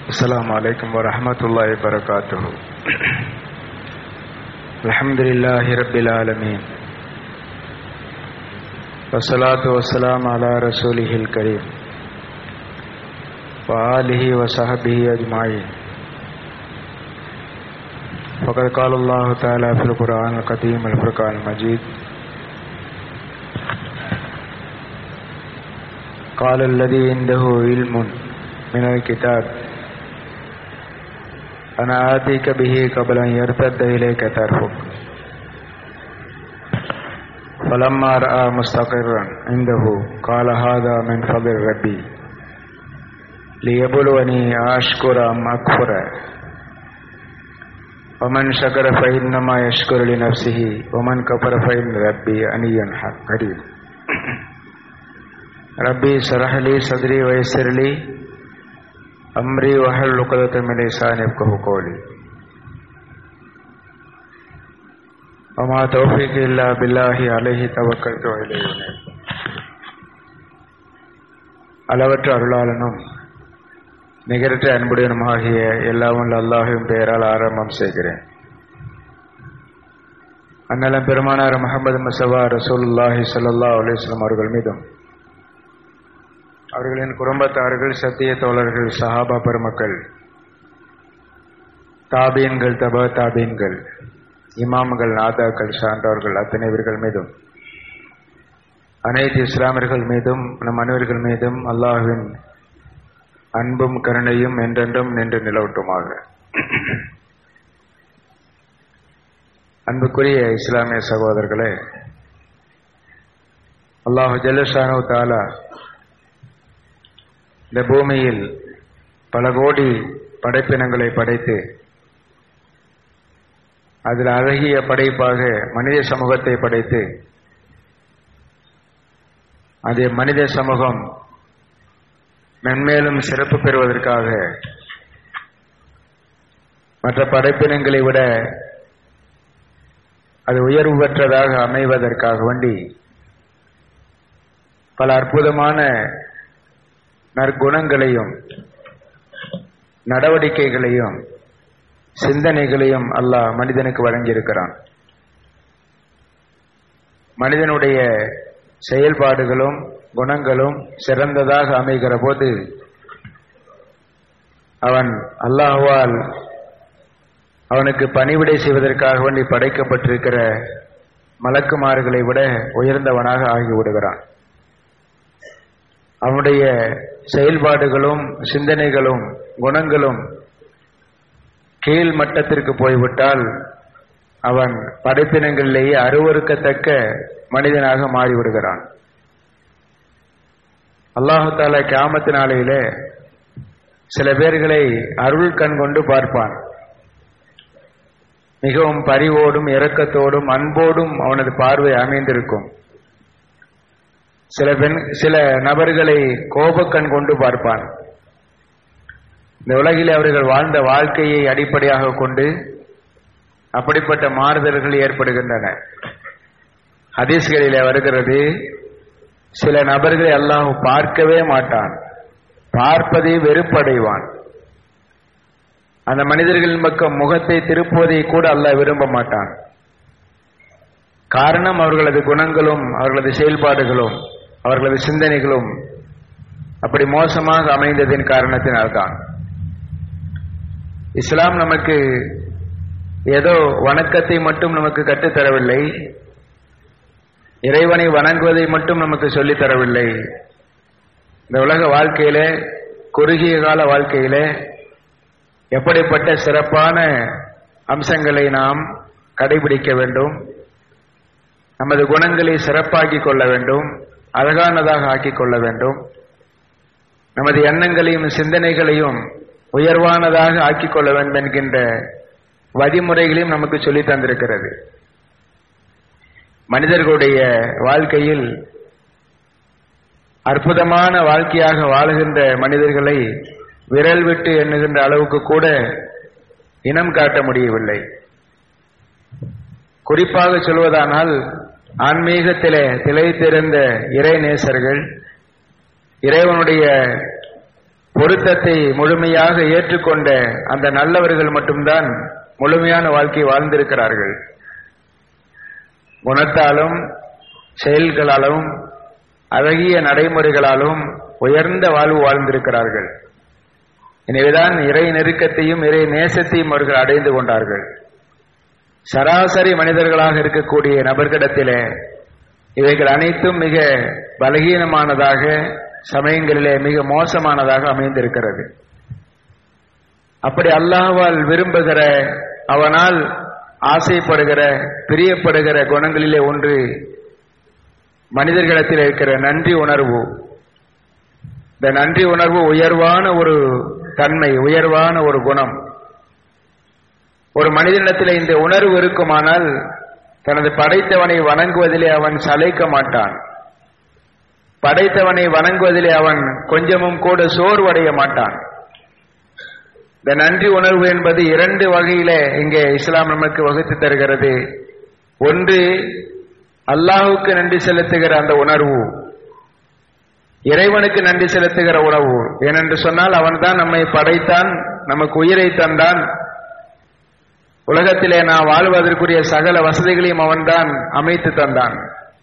السلام عليكم ورحمة الله وبركاته الحمد لله رب العالمين والصلاة والسلام على رسوله الكريم وآله وصحبه أجمعين فقد قال الله تعالى في القرآن القديم الفرقان المجيد قال الذي عنده علم من الكتاب أنا آتيك به قبل أن يرتد إليك طرفك فلما رأى مستقرا عنده قال هذا من فضل ربي ليبلوني أشكر أم أكفر ومن شكر فإنما يشكر لنفسه ومن كفر فإن ربي أني قريب ربي اشرح لي صدري ويسر لي أمري وحل عقدة من لساني يفقهوا قولي وما توفيقي إلا بالله عليه توكلت وإليه أنيب அளவற்ற அருளாளனும் நிகரற்ற அன்புடனுமாகிய எல்லாம் உள்ள அல்லாஹும் பெயரால் ஆரம்பம் செய்கிறேன் அண்ணலம் பெருமானார் முகமது மசவா ரசூலுல்லாஹி ஸல்லல்லாஹு அலைஹி வஸல்லம் அவர்கள் மீதும் அவர்களின் குடும்பத்தார்கள் சத்திய தோழர்கள் சஹாபா பெருமக்கள் தாபீன்கள் தப தாபீன்கள் இமாம்கள் நாதாக்கள் சான்றவர்கள் அத்தனை இவர்கள் மீதும் அனைத்து இஸ்லாமியர்கள் மீதும் நம் அனைவர்கள் மீதும் அல்லாஹுவின் அன்பும் கருணையும் என்றென்றும் நின்று நிலவட்டுமாக அன்புக்குரிய இஸ்லாமிய சகோதரர்களே அல்லாஹு ஜல்லஷானு தாலா இந்த பூமியில் பல கோடி படைப்பினங்களை படைத்து அதில் அழகிய படைப்பாக மனித சமூகத்தை படைத்து அது மனித சமூகம் மென்மேலும் சிறப்பு பெறுவதற்காக மற்ற படைப்பினங்களை விட அது உயர்வு பெற்றதாக அமைவதற்காக வேண்டி பல அற்புதமான நற்குணங்களையும் நடவடிக்கைகளையும் சிந்தனைகளையும் அல்லாஹ் மனிதனுக்கு வழங்கியிருக்கிறான் மனிதனுடைய செயல்பாடுகளும் குணங்களும் சிறந்ததாக அமைகிற போது அவன் அல்லாஹுவால் அவனுக்கு பணிவிடை செய்வதற்காக வேண்டி படைக்கப்பட்டிருக்கிற மலக்குமார்களை விட உயர்ந்தவனாக ஆகிவிடுகிறான் அவனுடைய செயல்பாடுகளும் சிந்தனைகளும் குணங்களும் கீழ் மட்டத்திற்கு போய்விட்டால் அவன் படைப்பினங்களிலேயே அருவறுக்கத்தக்க மனிதனாக மாறிவிடுகிறான் அல்லாஹு தாலா கியாமத்து நாளையில சில பேர்களை அருள் கண் கொண்டு பார்ப்பான் மிகவும் பரிவோடும் இரக்கத்தோடும் அன்போடும் அவனது பார்வை அமைந்திருக்கும் சில பெண் சில நபர்களை கோபக்கண் கொண்டு பார்ப்பான் இந்த உலகில் அவர்கள் வாழ்ந்த வாழ்க்கையை அடிப்படையாக கொண்டு அப்படிப்பட்ட மாறுதல்கள் ஏற்படுகின்றன ஹதீஸ்களிலே வருகிறது சில நபர்களை அல்லாஹ் பார்க்கவே மாட்டான் பார்ப்பதை வெறுப்படைவான் அந்த மனிதர்களின் பக்கம் முகத்தை திருப்புவதை கூட அல்லாஹ் விரும்ப மாட்டான் காரணம் அவர்களது குணங்களும் அவர்களது செயல்பாடுகளும் அவர்களது சிந்தனைகளும் அப்படி மோசமாக அமைந்ததின் காரணத்தினால்தான் இஸ்லாம் நமக்கு ஏதோ வணக்கத்தை மட்டும் நமக்கு கற்றுத்தரவில்லை இறைவனை வணங்குவதை மட்டும் நமக்கு சொல்லித் தரவில்லை இந்த உலக வாழ்க்கையில குறுகிய கால வாழ்க்கையில எப்படிப்பட்ட சிறப்பான அம்சங்களை நாம் கடைபிடிக்க வேண்டும் நமது குணங்களை சிறப்பாக்கிக் கொள்ள வேண்டும் அழகானதாக ஆக்கிக் கொள்ள வேண்டும் நமது எண்ணங்களையும் சிந்தனைகளையும் உயர்வானதாக ஆக்கிக் கொள்ள வேண்டும் என்கின்ற வழிமுறைகளையும் நமக்கு சொல்லி தந்திருக்கிறது மனிதர்களுடைய வாழ்க்கையில் அற்புதமான வாழ்க்கையாக வாழுகின்ற மனிதர்களை விரல் விட்டு எண்ணுகின்ற அளவுக்கு கூட இனம் காட்ட முடியவில்லை குறிப்பாக சொல்வதானால் ஆன்மீகத்திலே திளைத்திருந்த இறை நேசர்கள் இறைவனுடைய பொருத்தத்தை முழுமையாக ஏற்றுக்கொண்ட அந்த நல்லவர்கள் மட்டும்தான் முழுமையான வாழ்க்கை வாழ்ந்திருக்கிறார்கள் குணத்தாலும் செயல்களாலும் அழகிய நடைமுறைகளாலும் உயர்ந்த வாழ்வு வாழ்ந்திருக்கிறார்கள் எனவேதான் இறை நெருக்கத்தையும் இறை நேசத்தையும் அவர்கள் அடைந்து கொண்டார்கள் சராசரி மனிதர்களாக இருக்கக்கூடிய நபர்களிடத்திலே இவைகள் அனைத்தும் மிக பலகீனமானதாக சமயங்களிலே மிக மோசமானதாக அமைந்திருக்கிறது அப்படி அல்லாஹ்வால் விரும்புகிற அவனால் ஆசைப்படுகிற பிரியப்படுகிற குணங்களிலே ஒன்று மனிதர்களிடத்தில் இருக்கிற நன்றி உணர்வு இந்த நன்றி உணர்வு உயர்வான ஒரு தன்மை உயர்வான ஒரு குணம் ஒரு மனிதனிடத்தில் இந்த உணர்வு இருக்குமானால் தனது படைத்தவனை வணங்குவதிலே அவன் சளைக்க மாட்டான் படைத்தவனை வணங்குவதிலே அவன் கொஞ்சமும் கூட சோர்வடைய மாட்டான் இந்த நன்றி உணர்வு என்பது இரண்டு வகையில இங்கே இஸ்லாம் நமக்கு வகுத்து தருகிறது ஒன்று அல்லாஹுக்கு நன்றி செலுத்துகிற அந்த உணர்வு இறைவனுக்கு நன்றி செலுத்துகிற உணர்வு ஏனென்று சொன்னால் அவன்தான் நம்மை படைத்தான் நமக்கு உயிரை தந்தான் உலகத்திலே நான் வாழ்வதற்குரிய சகல வசதிகளையும் அவன்தான் அமைத்து தந்தான்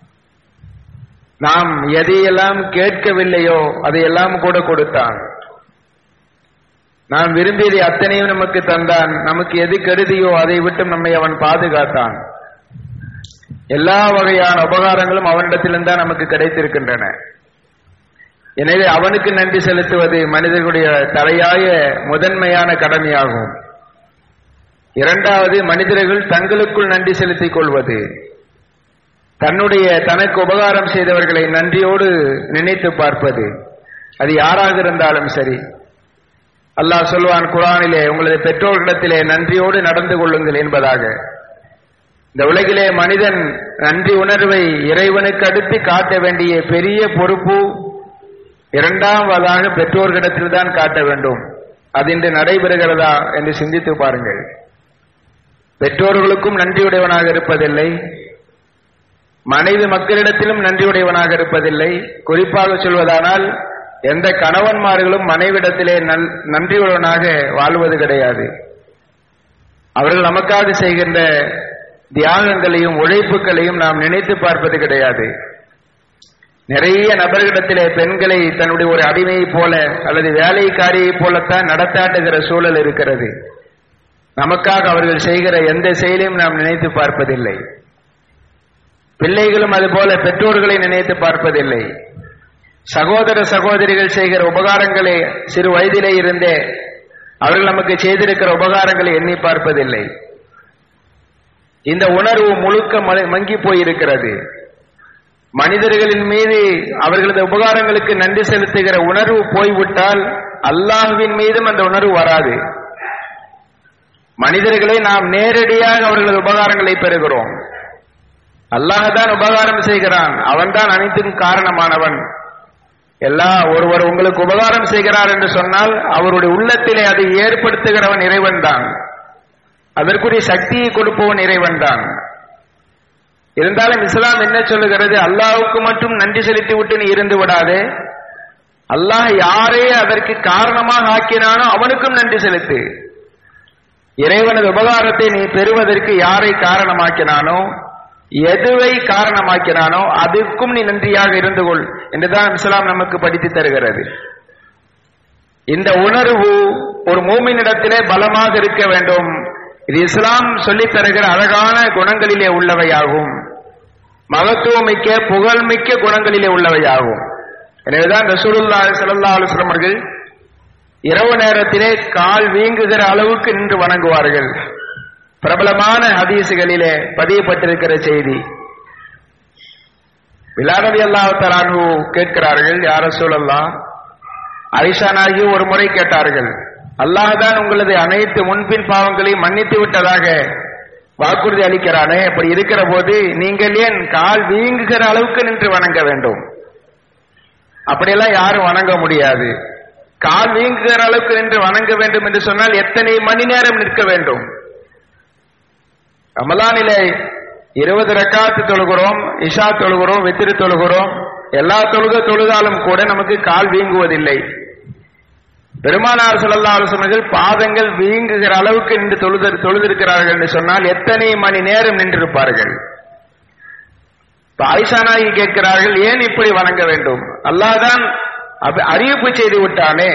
நாம் எதையெல்லாம் கேட்கவில்லையோ அதையெல்லாம் கூட கொடுத்தான் நாம் விரும்பியதை அத்தனையும் நமக்கு தந்தான் நமக்கு எது கருதியோ அதை விட்டு நம்மை அவன் பாதுகாத்தான் எல்லா வகையான உபகாரங்களும் அவனிடத்திலிருந்து தான் நமக்கு கிடைத்திருக்கின்றன எனவே அவனுக்கு நன்றி செலுத்துவது மனிதர்களுடைய தலையாய முதன்மையான கடமையாகும் இரண்டாவது மனிதர்கள் தங்களுக்குள் நன்றி செலுத்திக் கொள்வது தன்னுடைய தனக்கு உபகாரம் செய்தவர்களை நன்றியோடு நினைத்து பார்ப்பது அது யாராக இருந்தாலும் சரி அல்லாஹ் சொல்வான் குரானிலே உங்களது பெற்றோர்களிடத்திலே நன்றியோடு நடந்து கொள்ளுங்கள் என்பதாக இந்த உலகிலே மனிதன் நன்றி உணர்வை இறைவனுக்கு அடுத்து காட்ட வேண்டிய பெரிய பொறுப்பு இரண்டாவதாக பெற்றோர்களிடத்தில் தான் காட்ட வேண்டும் அது இன்று நடைபெறுகிறதா என்று சிந்தித்து பாருங்கள் பெற்றோர்களுக்கும் நன்றியுடையவனாக இருப்பதில்லை மனைவி மக்களிடத்திலும் நன்றியுடையவனாக இருப்பதில்லை குறிப்பாக சொல்வதானால் எந்த கணவன்மார்களும் மனைவிடத்திலே நல் நன்றியுள்ளவனாக வாழ்வது கிடையாது அவர்கள் நமக்காக செய்கின்ற தியாகங்களையும் உழைப்புகளையும் நாம் நினைத்து பார்ப்பது கிடையாது நிறைய நபர்களிடத்திலே பெண்களை தன்னுடைய ஒரு அடிமையைப் போல அல்லது வேலைக்காரியைப் போலத்தான் நடத்தாட்டுகிற சூழல் இருக்கிறது நமக்காக அவர்கள் செய்கிற எந்த செயலையும் நாம் நினைத்து பார்ப்பதில்லை பிள்ளைகளும் அதுபோல பெற்றோர்களை நினைத்து பார்ப்பதில்லை சகோதர சகோதரிகள் செய்கிற உபகாரங்களை சிறு வயதிலே இருந்தே அவர்கள் நமக்கு செய்திருக்கிற உபகாரங்களை எண்ணி பார்ப்பதில்லை இந்த உணர்வு முழுக்க மங்கி போயிருக்கிறது மனிதர்களின் மீது அவர்களது உபகாரங்களுக்கு நன்றி செலுத்துகிற உணர்வு போய்விட்டால் அல்லாஹுவின் மீதும் அந்த உணர்வு வராது மனிதர்களை நாம் நேரடியாக அவர்களது உபகாரங்களை பெறுகிறோம் அல்லாஹ் உபகாரம் செய்கிறான் அவன்தான் அனைத்தும் காரணமானவன் எல்லா ஒருவர் உங்களுக்கு உபகாரம் செய்கிறார் என்று சொன்னால் அவருடைய உள்ளத்திலே அதை ஏற்படுத்துகிறவன் இறைவன் தான் அதற்குரிய சக்தியை கொடுப்பவன் இறைவன் தான் இருந்தாலும் இஸ்லாம் என்ன சொல்லுகிறது அல்லாஹுக்கு மட்டும் நன்றி செலுத்தி விட்டு நீ இருந்து விடாதே அல்லாஹ் யாரே அதற்கு காரணமாக ஆக்கினானோ அவனுக்கும் நன்றி செலுத்து இறைவனது உபகாரத்தை நீ பெறுவதற்கு யாரை காரணமாக்கினானோ எதுவை காரணமாக்கினானோ அதுக்கும் நீ நன்றியாக இருந்து கொள் என்றுதான் இஸ்லாம் நமக்கு படித்து தருகிறது இந்த உணர்வு ஒரு மூமினிடத்திலே பலமாக இருக்க வேண்டும் இது இஸ்லாம் சொல்லித் தருகிற அழகான குணங்களிலே உள்ளவையாகும் மகத்துவமிக்க புகழ்மிக்க குணங்களிலே உள்ளவையாகும் எனவேதான் ரசூலுல்லா சல்லா அலுவலம் அவர்கள் இரவு நேரத்திலே கால் வீங்குகிற அளவுக்கு நின்று வணங்குவார்கள் பிரபலமான ஹதீசுகளிலே பதியப்பட்டிருக்கிற செய்தி விலாநபி அல்லாஹாலு கேட்கிறார்கள் யார சூழல்லாம் ஐஷானாகி ஒரு முறை கேட்டார்கள் அல்லாஹ்தான் உங்களது அனைத்து முன்பின் பாவங்களையும் மன்னித்து விட்டதாக வாக்குறுதி அளிக்கிறானே அப்படி இருக்கிற போது நீங்கள் ஏன் கால் வீங்குகிற அளவுக்கு நின்று வணங்க வேண்டும் அப்படியெல்லாம் யாரும் வணங்க முடியாது கால் வீங்குகிற அளவுக்கு நின்று வணங்க வேண்டும் என்று சொன்னால் எத்தனை மணி நேரம் நிற்க வேண்டும் ரமலானிலே இருபது ரக்காத்து தொழுகிறோம் இஷா தொழுகிறோம் வித்திரு தொழுகிறோம் எல்லா தொழுக தொழுதாலும் கூட நமக்கு கால் வீங்குவதில்லை பெருமானார் ஸல்லல்லாஹு அலைஹி வஸல்லம் பாதங்கள் வீங்குகிற அளவுக்கு நின்று தொழுது தொழுதிருக்கிறார்கள் என்று சொன்னால் எத்தனை மணி நேரம் நின்றிருப்பார்கள் இப்ப ஆயிஷா நாயகி கேட்கிறார்கள் ஏன் இப்படி வணங்க வேண்டும் அல்லாஹ் தான் அப- அறிவிப்பு செய்து விட்டானே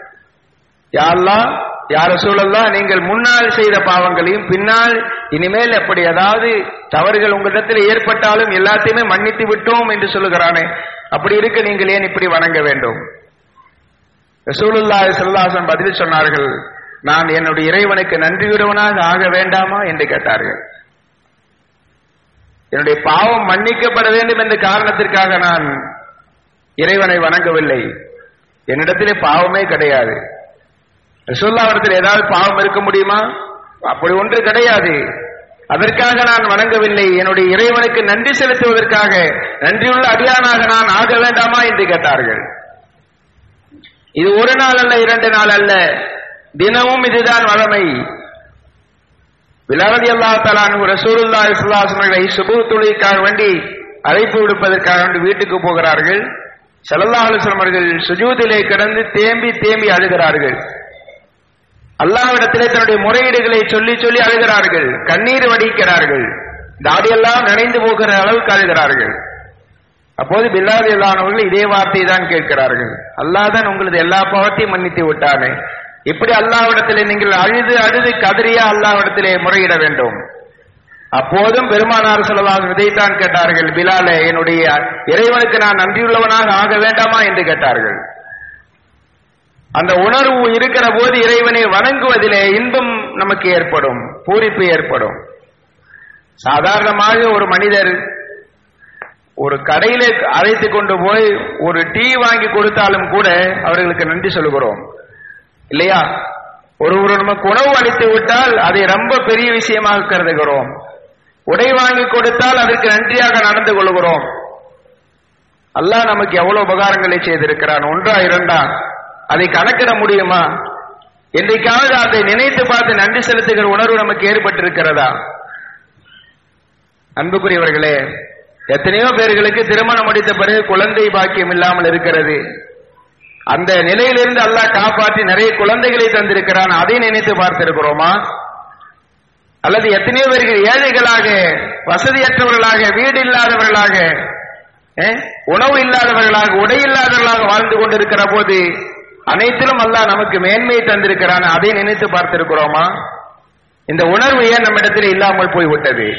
யா அல்லாஹ் யார சூழல்லா நீங்கள் முன்னால் செய்த பாவங்களையும் பின்னால் இனிமேல் எப்படி ஏதாவது தவறுகள் உங்களிடத்தில் ஏற்பட்டாலும் எல்லாத்தையுமே மன்னித்து விட்டோம் என்று சொல்லுகிறானே அப்படி இருக்க நீங்கள் ஏன் இப்படி வணங்க வேண்டும் ரசூலுல்லாஹி ஸல்லல்லாஹு பதில் சொன்னார்கள் நான் என்னுடைய இறைவனுக்கு நன்றியுடையவனாக ஆக வேண்டாமா என்று கேட்டார்கள் என்னுடைய பாவம் மன்னிக்கப்பட வேண்டும் என்ற காரணத்திற்காக நான் இறைவனை வணங்கவில்லை என்னிடத்திலே பாவமே கிடையாது ரசூல்லாவிடத்தில் ஏதாவது பாவம் இருக்க முடியுமா அப்படி ஒன்று கிடையாது அதற்காக நான் வணங்கவில்லை என்னுடைய இறைவனுக்கு நன்றி செலுத்துவதற்காக நன்றியுள்ள அடியானாக நான் ஆக வேண்டாமா என்று கேட்டார்கள் இது ஒரு நாள் அல்ல இரண்டு நாள் அல்ல தினமும் இதுதான் வழமை விலாரதி அல்லா தலான் ரசூலுல்லா இஸ்லாசமர்களை சுபு தொழிலுக்காக வேண்டி அழைப்பு விடுப்பதற்காக வேண்டி வீட்டுக்கு போகிறார்கள் சல்லல்லா அலுவலம் அவர்கள் சுஜூதிலே கிடந்து தேம்பி தேம்பி அழுகிறார்கள் அல்லாஹ்விடத்திலே தன்னுடைய முறையீடுகளை சொல்லி சொல்லி அழுகிறார்கள் கண்ணீர் வடிக்கிறார்கள் தாடியெல்லாம் நனைந்து போகிற அளவுக்கு அழுகிறார்கள் அப்போது பில்லாதி அல்லானவர்கள் இதே வார்த்தை தான் கேட்கிறார்கள் அல்லாஹ் தான் உங்களது எல்லா பாவத்தையும் மன்னித்து விட்டானே இப்படி அல்லாஹ்விடத்திலே நீங்கள் அழுது அழுது கதறியா அல்லாஹ்விடத்திலே முறையிட வேண்டும் அப்போதும் பெருமானார் சொல்லலாம் இதைத்தான் கேட்டார்கள் பிலாலே என்னுடைய இறைவனுக்கு நான் நன்றியுள்ளவனாக ஆக வேண்டாமா என்று கேட்டார்கள் அந்த உணர்வு இருக்கிற போது இறைவனை வணங்குவதிலே இன்பம் நமக்கு ஏற்படும் பூரிப்பு ஏற்படும் சாதாரணமாக ஒரு மனிதர் ஒரு கடையில அழைத்து கொண்டு போய் ஒரு டீ வாங்கி கொடுத்தாலும் கூட அவர்களுக்கு நன்றி சொல்லுகிறோம் இல்லையா ஒருவர் நமக்கு உணவு அளித்து விட்டால் அதை ரொம்ப பெரிய விஷயமாக கருதுகிறோம் உடை வாங்கி கொடுத்தால் அதற்கு நன்றியாக நடந்து கொள்கிறோம் அல்லாஹ் நமக்கு எவ்வளவு உபகாரங்களை செய்திருக்கிறான் ஒன்றா இரண்டா அதை கணக்கிட முடியுமா என்றைக்காவது அதை நினைத்து பார்த்து நன்றி செலுத்துகிற உணர்வு நமக்கு ஏற்பட்டிருக்கிறதா அன்புக்குரியவர்களே எத்தனையோ பேர்களுக்கு திருமணம் முடித்த பிறகு குழந்தை பாக்கியம் இல்லாமல் இருக்கிறது அந்த நிலையிலிருந்து அல்லாஹ் காப்பாற்றி நிறைய குழந்தைகளை தந்திருக்கிறான் அதை நினைத்து பார்த்திருக்கிறோமா அல்லது எத்தனையோ பேர்கள் ஏழைகளாக வசதியற்றவர்களாக வீடு இல்லாதவர்களாக அஹ், உணவு இல்லாதவர்களாக உடை இல்லாதவர்களாக வாழ்ந்து கொண்டிருக்கிற போது அனைத்திலும் அல்லாஹ் நமக்கு மேன்மையை தந்திருக்கிறான் அதை நினைத்து பார்த்திருக்கிறோமா இந்த உணர்வு ஏன் நம்மிடத்தில் இல்லாமல் போய்விட்டது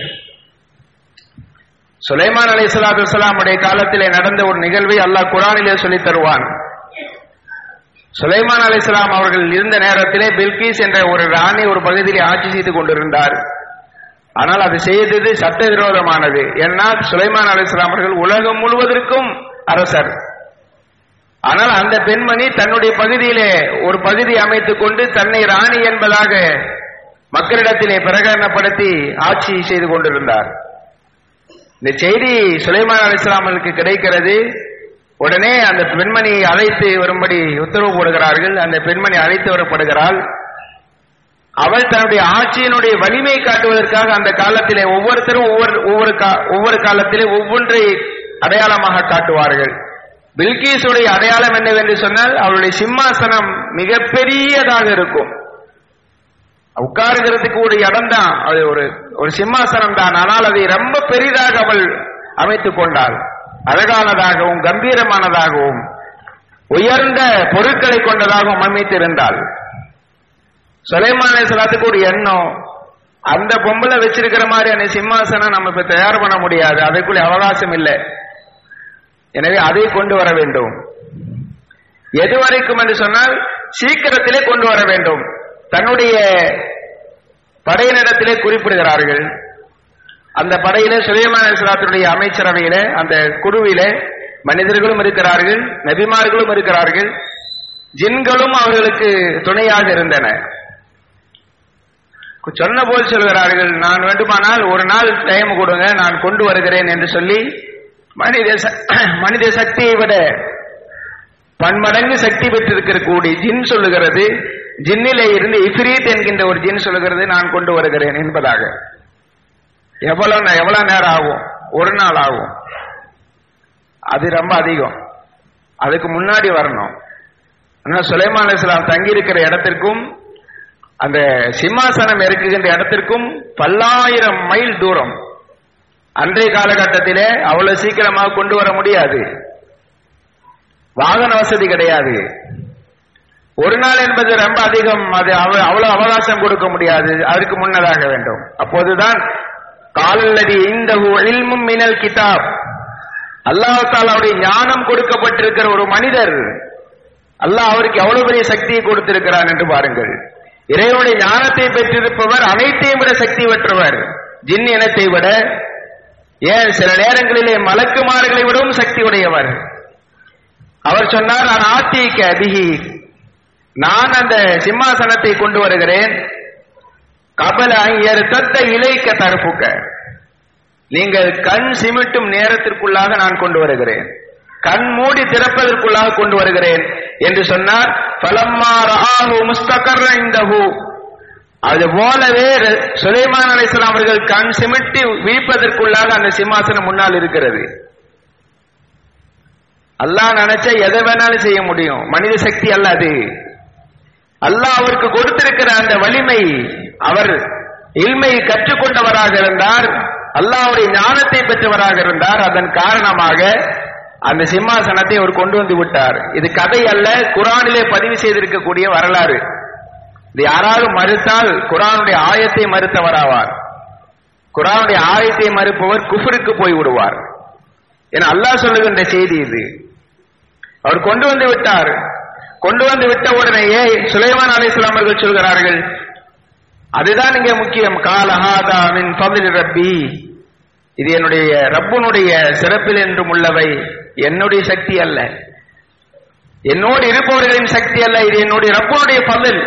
சுலைமான் அலை சலாத்து வலாமுடைய காலத்திலே நடந்த ஒரு நிகழ்வை அல்லாஹ் குரானிலே சொல்லித் தருவான் சுலைமான் அலைஹிஸ்ஸலாம் அவர்கள் இருந்த நேரத்திலே பில்கீஸ் என்ற ஒரு ராணி ஒரு பகுதியில் ஆட்சி செய்து கொண்டிருந்தார் ஆனால் அது செய்தது சட்டவிரோதமானது ஏன்னா சுலைமான் அலைஹிஸ்ஸலாம் அவர்கள் உலகம் முழுவதற்கும் அரசர் ஆனால் அந்த பெண்மணி தன்னுடைய பகுதியிலே ஒரு பகுதி அமைத்துக் கொண்டு தன்னை ராணி என்பதாக மக்களிடத்திலே பிரகடனப்படுத்தி ஆட்சி செய்து கொண்டிருந்தார் இந்த செய்தி சுலைமான் அலிஸ்லாமலுக்கு கிடைக்கிறது உடனே அந்த பெண்மணியை அழைத்து வரும்படி உத்தரவு போடுகிறார்கள் அந்த பெண்மணி அழைத்து வரப்படுகிறாள் அவள் தன்னுடைய ஆட்சியினுடைய வலிமை காட்டுவதற்காக அந்த காலத்திலே ஒவ்வொருத்தரும் ஒவ்வொரு ஒவ்வொரு கா- ஒவ்வொரு காலத்திலே ஒவ்வொன்றை அடையாளமாக காட்டுவார்கள் பில்கீஸுடைய அடையாளம் என்னவென்று சொன்னால் அவளுடைய சிம்மாசனம் மிகப்பெரியதாக இருக்கும் உட்காருகிறதுக்கு ஒரு இடம் தான் அது ஒரு ஒரு சிம்மாசனம் தான் ஆனால் அதை ரொம்ப பெரிதாக அவள் அமைத்துக் கொண்டாள் அழகானதாகவும் கம்பீரமானதாகவும் உயர்ந்த பொருட்களை கொண்டதாகவும் அமைத்திருந்தாள் சுலைமான் அலைஹிஸ்ஸலாத்துக்கு ஒரு எண்ணம் அந்த பொம்பளை வச்சிருக்கிற மாதிரியான சிம்மாசனம் நம்ம இப்ப தயார் பண்ண முடியாது அதற்குள்ள அவகாசம் இல்லை எனவே அதை கொண்டு வர வேண்டும் எது வரைக்கும் என்று சொன்னால் சீக்கிரத்திலே கொண்டு வர வேண்டும் தன்னுடைய படையினிடத்திலே குறிப்பிடுகிறார்கள் அந்த படையிலே சுலைமான் அலிஸ்லாத்தினுடைய அமைச்சரவையில அந்த குழுவிலே மனிதர்களும் இருக்கிறார்கள் நபிமார்களும் இருக்கிறார்கள் ஜின்களும் அவர்களுக்கு துணையாக இருந்தன சொன்ன போல் சொல்கிறார்கள் நான் வேண்டுமானால் ஒரு நாள் டைம் கொடுங்க நான் கொண்டு வருகிறேன் என்று சொல்லி மனித ச- மனித சக்தியை விட பன்மடங்கு சக்தி பெற்றிருக்கிற கூடி ஜின் சொல்லுகிறது ஜின்னிலே இருந்து இஃப்ரீத் என்கின்ற ஒரு ஜின் சொல்லுகிறது நான் கொண்டு வருகிறேன் என்பதாக எவ்வளவு நே- எவ்வளவு நேரம் ஆகும் ஒரு நாள் ஆகும் அது ரொம்ப அதிகம் அதுக்கு முன்னாடி வரணும் ஆனால் சுலைமான் அலிஸ்லாம் தங்கியிருக்கிற இடத்திற்கும் அந்த சிம்மாசனம் இருக்குகின்ற இடத்திற்கும் பல்லாயிரம் மைல் தூரம் அன்றைய காலகட்டத்திலே அவ்வளவு சீக்கிரமாக கொண்டு வர முடியாது வாகன வசதி கிடையாது ஒரு நாள் என்பது ரொம்ப அதிகம் அது அவ- அவ்வளவு அவகாசம் கொடுக்க முடியாது அதற்கு முன்னதாக வேண்டும் அப்போதுதான் காலல்லதி இந்த இல்மும் மினல் கிதாப் அல்லாஹ் தாலாவுடைய ஞானம் கொடுக்கப்பட்டிருக்கிற ஒரு மனிதர் அல்லாஹ் அவருக்கு எவ்வளவு பெரிய சக்தியை கொடுத்திருக்கிறான் என்று பாருங்கள் இறைவனுடைய ஞானத்தை பெற்றிருப்பவர் அனைத்தையும் விட சக்தி பெற்றவர் ஜின் இனத்தை விட ஏன் சில நேரங்களிலே மலக்குமார்களை விடவும் சக்தி உடையவர் அவர் சொன்னார் நான் ஆத்திக்க அதிகி நான் அந்த சிம்மாசனத்தை கொண்டு வருகிறேன் கபல ஐயர் தத்த இலைக்க தரப்புக்க நீங்கள் கண் சிமிட்டும் நேரத்திற்குள்ளாக நான் கொண்டு வருகிறேன் கண் மூடி திறப்பதற்குள்ளாக கொண்டு வருகிறேன் என்று சொன்னார் பலம்மா ரஆஹு முஸ்தகர்ர இந்தஹு அது போலவே ர- சுலைமான் அலைஹிஸ்ஸலாம் அவர்கள் கண் சிமிட்டி விழிப்பதற்குள்ளாக அந்த சிம்மாசனம் முன்னால் இருக்கிறது அல்லாஹ் நினைச்சா எதை வேணாலும் செய்ய முடியும் மனித சக்தி அல்ல அது அல்லாஹ் அவருக்கு கொடுத்திருக்கிற அந்த வலிமை அவர் இல்மை கற்றுக்கொண்டவராக இருந்தார் அல்லாஹ்வுடைய ஞானத்தை பெற்றவராக இருந்தார் அதன் காரணமாக அந்த சிம்மாசனத்தை அவர் கொண்டு வந்து விட்டார் இது கதை அல்ல குரானிலே பதிவு செய்திருக்கக்கூடிய வரலாறு இது யாராவது மறுத்தால் குரானுடைய ஆயத்தை மறுத்தவராவார் குரானுடைய ஆயத்தை மறுப்பவர் குஃபருக்கு போய் விடுவார் என அல்லாஹ் சொல்லுகின்ற செய்தி இது அவர் கொண்டு வந்து விட்டார் கொண்டு வந்து விட்ட உடனேயே சுலைமான் அலிஸ்லாம் அவர்கள் சொல்கிறார்கள் அதுதான் இங்கே முக்கியம் காலஹாதா மின் ஃபضل ரப்பி இது என்னுடைய ரப்புனுடைய சிறப்பில் என்றும் உள்ளவை என்னுடைய சக்தி அல்ல என்னோடு இருப்பவர்களின் சக்தி அல்ல இது என்னுடைய ரப்புனுடைய ஃபضل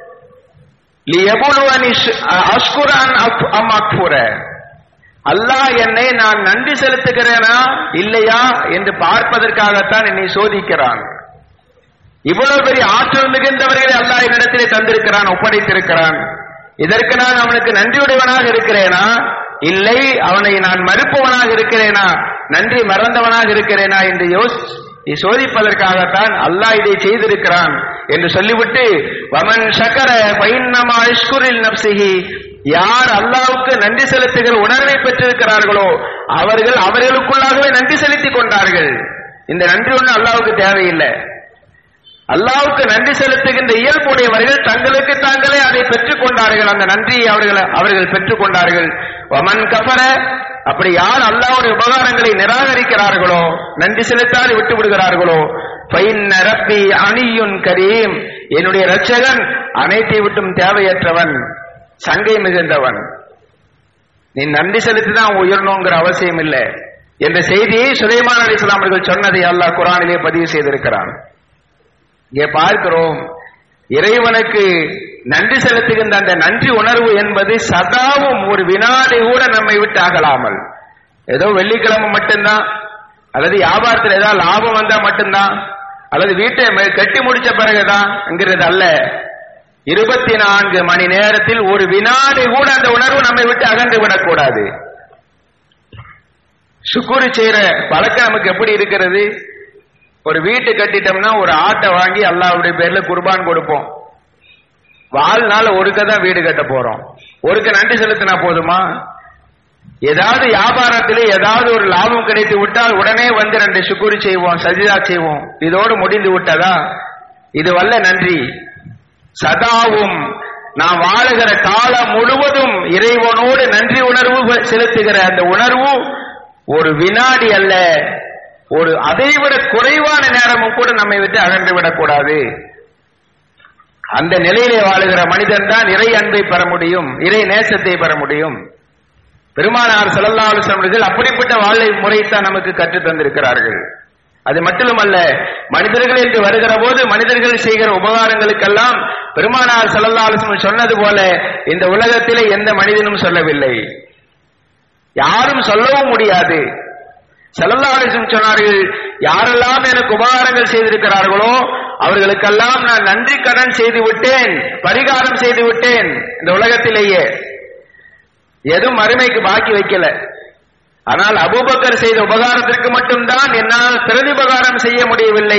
லியபுலுவனி அஷ்குரான் அம் அக்ஃபுர அல்லாஹ் என்னை நான் நன்றி செலுத்துகிறேனா இல்லையா என்று பார்ப்பதற்காகத்தான் என்னை சோதிக்கிறான் இவ்வளவு பெரிய ஆற்றல் மிகுந்தவர்களை அல்லாஹ் என்னிடத்திலே தந்திருக்கிறான் ஒப்படைத்திருக்கிறான் இதற்கு நான் அவனுக்கு நன்றியுடையவனாக இருக்கிறேனா இல்லை அவனை நான் மறுப்பவனாக இருக்கிறேனா நன்றி மறந்தவனாக இருக்கிறேனா என்று யோசி சோதிப்பதற்காகத்தான் அல்லாஹ் இதை செய்திருக்கிறான் என்று சொல்லிவிட்டு வமன் சக்கர பைன்னமா இஷ்குரில் நப்சிஹி யார் அல்லாஹ்வுக்கு நன்றி செலுத்துகிற உணர்வை பெற்றிருக்கிறார்களோ அவர்கள் அவர்களுக்குள்ளாகவே நன்றி செலுத்திக் கொண்டார்கள் இந்த நன்றி ஒண்ணு அல்லாஹ்வுக்கு தேவையில்லை அல்லாஹ்வுக்கு நன்றி செலுத்துகின்ற இயல்புடையவர்கள் தங்களுக்கு தாங்களே அதை பெற்றுக் கொண்டார்கள் அந்த நன்றியை அவர்கள் அவர்கள் பெற்றுக் கொண்டார்கள் வமன் கஃபர அப்படி யார் அல்லாஹ்வுடைய உபகாரங்களை நிராகரிக்கிறார்களோ நன்றி செலுத்தாது விட்டு விடுகிறார்களோ ஃபைன்ன ரப்பி அணியுன் கரீம் என்னுடைய இரட்சகன் அனைத்தை விட்டும் தேவையற்றவன் சங்கை மிகுந்தவன் நீ நன்றி செலுத்தி தான் உயரணுங்கிற அவசியம் இல்லை என்ற செய்தியை சுலைமான் அலிஸ்லாம் அவர்கள் சொன்னதை அல்லாஹ் குரானிலே பதிவு செய்திருக்கிறான் இங்கே பார்க்கிறோம் இறைவனுக்கு நன்றி செலுத்துகின்ற அந்த நன்றி உணர்வு என்பது சதாவும் ஒரு வினாடி கூட நம்மை விட்டு அகலாமல் ஏதோ வெள்ளிக்கிழமை மட்டும்தான் அல்லது வியாபாரத்தில் ஏதாவது லாபம் வந்தா மட்டும்தான் அல்லது வீட்டை மெ- கட்டி முடிச்ச பிறகுதான் என்கிறது அல்ல இருபத்தி நான்கு மணி நேரத்தில் ஒரு வினாடி கூட அந்த உணர்வு நம்மை விட்டு அகன்று விடக்கூடாது சுக்குரு செய்யற பழக்கம் நமக்கு எப்படி இருக்கிறது ஒரு வீட்டு கட்டிட்டோம்னா ஒரு ஆட்டை வாங்கி அல்லாஹ்வுடைய பேர்ல குர்பான் கொடுப்போம் வாழ்நாள் ஒருக்க தான் வீடு கட்ட போறோம் ஒருக்க நன்றி செலுத்தினா போதுமா ஏதாவது வியாபாரத்திலே ஏதாவது ஒரு லாபம் கிடைத்து விட்டால் உடனே வந்து ரெண்டு சுக்குரு செய்வோம் சஜிதா செய்வோம் இதோடு முடிந்து விட்டதா இது வல்ல நன்றி சதாவும் நாம் வாழுகிற காலம் முழுவதும் இறைவனோடு நன்றி உணர்வு செலுத்துகிற அந்த உணர்வு ஒரு வினாடி அல்ல ஒரு அதைவிட குறைவான நேரமும் கூட நம்மை விட்டு அகன்று விடக்கூடாது அந்த நிலையிலே வாழுகிற மனிதன் தான் இறை அன்பை பெற முடியும் இறை நேசத்தை பெற முடியும் பெருமானார் ஸல்லல்லாஹு அலைஹி வஸல்லம் அவர்கள் அப்படிப்பட்ட வாழ்க்கை முறையைத்தான் நமக்கு கற்றுத் தந்திருக்கிறார்கள் அது மட்டுமல்ல மனிதர்கள் என்று வருகிற போது மனிதர்கள் செய்கிற உபகாரங்களுக்கெல்லாம் பெருமானார் ஸல்லல்லாஹு அலைஹி வஸல்லம் சொன்னது போல இந்த உலகத்திலே எந்த மனிதனும் சொல்லவில்லை யாரும் சொல்லவும் முடியாது ஸல்லல்லாஹு அலைஹி வஸல்லம் சொன்னார்கள் யாரெல்லாம் எனக்கு உபகாரங்கள் செய்திருக்கிறார்களோ அவர்களுக்கெல்லாம் நான் நன்றி கடன் செய்து விட்டேன் பரிகாரம் செய்து விட்டேன் இந்த உலகத்திலேயே எதுவும் மறுமைக்கு பாக்கி வைக்கல ஆனால் அபூபக்கர் செய்த உபகாரத்திற்கு மட்டும்தான் என்னால் பிரதிபகாரம் செய்ய முடியவில்லை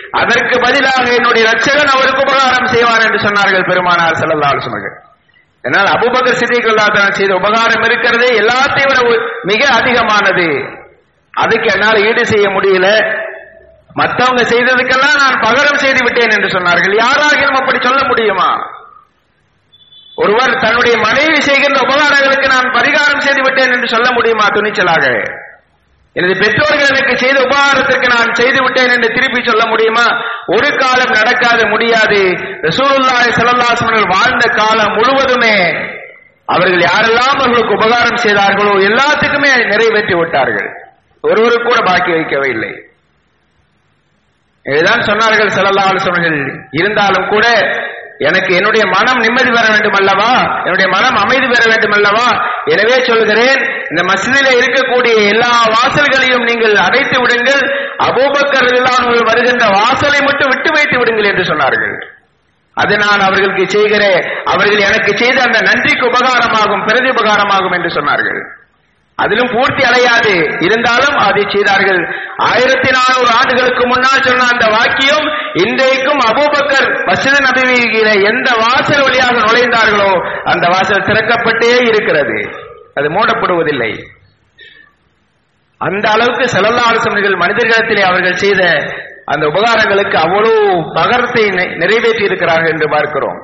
அதற்கு பதிலாக என்னுடைய ரட்சகன் அவருக்கு உபகாரம் செய்வார் என்று சொன்னார்கள் பெருமானார் ஸல்லல்லாஹு அலைஹி வஸல்லம் என்னால் அபூபக்கர் சித்திக் அல்லாஹ் செய்த உபகாரம் இருக்கிறதே எல்லாத்தையும் விட ஒ- மிக அதிகமானது அதுக்கு என்னால் ஈடு செய்ய முடியல மத்தவங்க செய்ததுக்கெல்லாம் நான் பகரம் செய்து விட்டேன் என்று சொன்னார்கள் யாராகிலும் அப்படி சொல்ல முடியுமா ஒருவர் தன்னுடைய மனைவி செய்கின்ற உபகாரங்களுக்கு நான் பரிகாரம் செய்து விட்டேன் என்று சொல்ல முடியுமா துணிச்சலாக எனது பெற்றோர்கள் எனக்கு செய்த உபகாரத்திற்கு நான் செய்து விட்டேன் என்று திருப்பி சொல்ல முடியுமா ஒரு காலம் நடக்காது முடியாது ரசூலுல்லாஹி ஸல்லல்லாஹு அலைஹி வஸல்லம் வாழ்ந்த காலம் முழுவதுமே அவர்கள் யாரெல்லாம் அவர்களுக்கு உபகாரம் செய்தார்களோ எல்லாத்துக்குமே நிறைவேற்றி விட்டார்கள் ஒருவருக்கு கூட பாக்கி வைக்கவே இல்லை இதுதான் சொன்னார்கள் ஸல்லல்லாஹு அலைஹி வஸல்லம் இருந்தாலும் கூட எனக்கு என்னுடைய மனம் நிம்மதி பெற வேண்டும் அல்லவா என்னுடைய மனம் அமைதி பெற வேண்டும் அல்லவா எனவே சொல்கிறேன் இந்த மஸ்ஜிதிலே இருக்கக்கூடிய எல்லா வாசல்களையும் நீங்கள் அடைத்து விடுங்கள் அபூபக்கர் இல்லாமல் வருகின்ற வாசலை மட்டும் விட்டு வைத்து விடுங்கள் என்று சொன்னார்கள் அது நான் அவர்களுக்கு செய்கிற அவர்கள் எனக்கு செய்த அந்த நன்றிக்கு உபகாரமாகும் பிரதி உபகாரமாகும் என்று சொன்னார்கள் அதிலும் பூர்த்தி அடையாது இருந்தாலும் அதை செய்தார்கள் ஆயிரத்தி நானூறு ஆண்டுகளுக்கு முன்னால் சொன்ன அந்த வாக்கியம் இன்றைக்கும் அபூபக்கர் மஸ்ஜித் நபியில எந்த வாசல் வழியாக நுழைந்தார்களோ அந்த வாசல் திறக்கப்பட்டே இருக்கிறது அது மூடப்படுவதில்லை அந்த அளவுக்கு செலல்லா ஆலோசனைகள் மனிதர்களிடத்திலே அவர்கள் செய்த அந்த உபகாரங்களுக்கு அவ்வளவு பகரத்தை நி- நிறைவேற்றி இருக்கிறார்கள் என்று பார்க்கிறோம்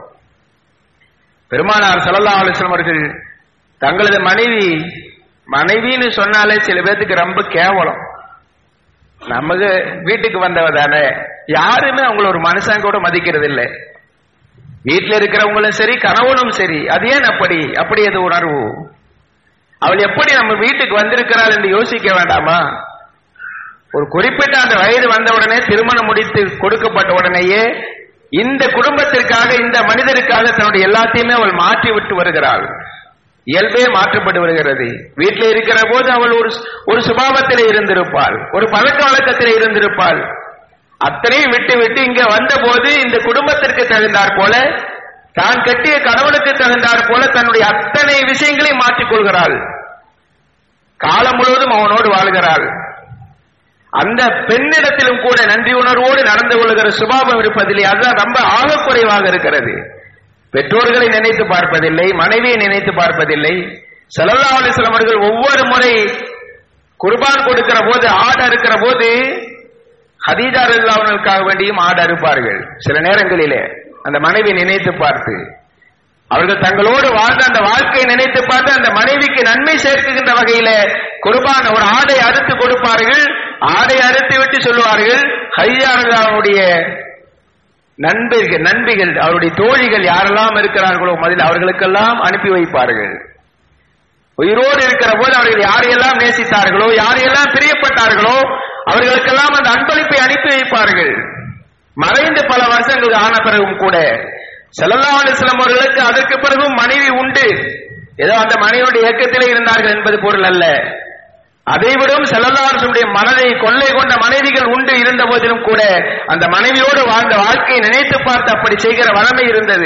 பெருமானார் செலல்லா ஆலோசனை அவர்கள் தங்களது மனைவி மனைவின்னு சொன்னாலே சில பேர்த்துக்கு ரொம்ப கேவலம் நமக்கு வீட்டுக்கு வந்தவ தானே யாருமே அவங்கள ஒரு மனுஷன் கூட மதிக்கிறது இல்லை வீட்டுல இருக்கிறவங்களும் சரி கணவனும் சரி அது ஏன் அப்படி அப்படி அது உணர்வு அவள் எப்படி நம்ம வீட்டுக்கு வந்திருக்கிறாள் என்று யோசிக்க வேண்டாமா ஒரு குறிப்பிட்ட அந்த வயது வந்த உடனே திருமணம் முடித்து கொடுக்கப்பட்ட உடனேயே இந்த குடும்பத்திற்காக இந்த மனிதருக்காக தன்னுடைய எல்லாத்தையுமே அவள் மாற்றி விட்டு வருகிறாள் இயல்பே மாற்றப்பட்டு வருகிறது வீட்டில் இருக்கிற போது அவள் ஒரு ஒரு சுபாவத்திலே இருந்திருப்பாள் ஒரு பழக்க வழக்கத்திலே இருந்திருப்பாள் அத்தனையும் விட்டு விட்டு இங்க வந்த போது இந்த குடும்பத்திற்கு தகுந்தாற் போல தான் கட்டிய கணவனுக்கு தகுந்தாற் போல தன்னுடைய அத்தனை விஷயங்களையும் மாற்றிக் கொள்கிறாள் காலம் முழுவதும் அவனோடு வாழ்கிறாள் அந்த பெண்ணிடத்திலும் கூட நன்றி உணர்வோடு நடந்து கொள்கிற சுபாவம் இருப்பதில்லை அதுதான் ரொம்ப ஆகக்குறைவாக இருக்கிறது பெற்றோர்களை நினைத்து பார்ப்பதில்லை மனைவியை நினைத்து பார்ப்பதில்லை செலல்லா அலிஸ்லாம் அவர்கள் ஒவ்வொரு முறை குர்பான் கொடுக்கிற போது ஆடு அறுக்கிற போது ஹதீஜா ரல்லாவுக்காக வேண்டியும் ஆடு அறுப்பார்கள் சில நேரங்களிலே அந்த மனைவி நினைத்து பார்த்து அவர்கள் தங்களோடு வாழ்ந்த அந்த வாழ்க்கையை நினைத்து பார்த்து அந்த மனைவிக்கு நன்மை சேர்க்குகின்ற வகையில குர்பான் ஒரு ஆடை அறுத்து கொடுப்பார்கள் ஆடை அறுத்து விட்டு சொல்லுவார்கள் ஹரியானுடைய நண்பர்கள் நண்பிகள் அவருடைய தோழிகள் யாரெல்லாம் இருக்கிறார்களோ முதலில் அவர்களுக்கெல்லாம் அனுப்பி வைப்பார்கள் உயிரோடு இருக்கிற போது அவர்கள் யாரையெல்லாம் நேசித்தார்களோ யாரையெல்லாம் பிரியப்பட்டார்களோ அவர்களுக்கெல்லாம் அந்த அன்பளிப்பை அனுப்பி வைப்பார்கள் மறைந்து பல வருஷங்கள் ஆன பிறகும் கூட செல்லல்லா அலிஸ்லாம் அவர்களுக்கு அதற்கு பிறகும் மனைவி உண்டு ஏதோ அந்த மனைவியுடைய இயக்கத்திலே இருந்தார்கள் என்பது பொருள் அல்ல அதைவிடும் செல்லல்லாருடைய மனதை கொள்ளை கொண்ட மனைவிகள் உண்டு இருந்த போதிலும் கூட அந்த மனைவியோடு வாழ்ந்த வாழ்க்கையை நினைத்து பார்த்து அப்படி செய்கிற வளமை இருந்தது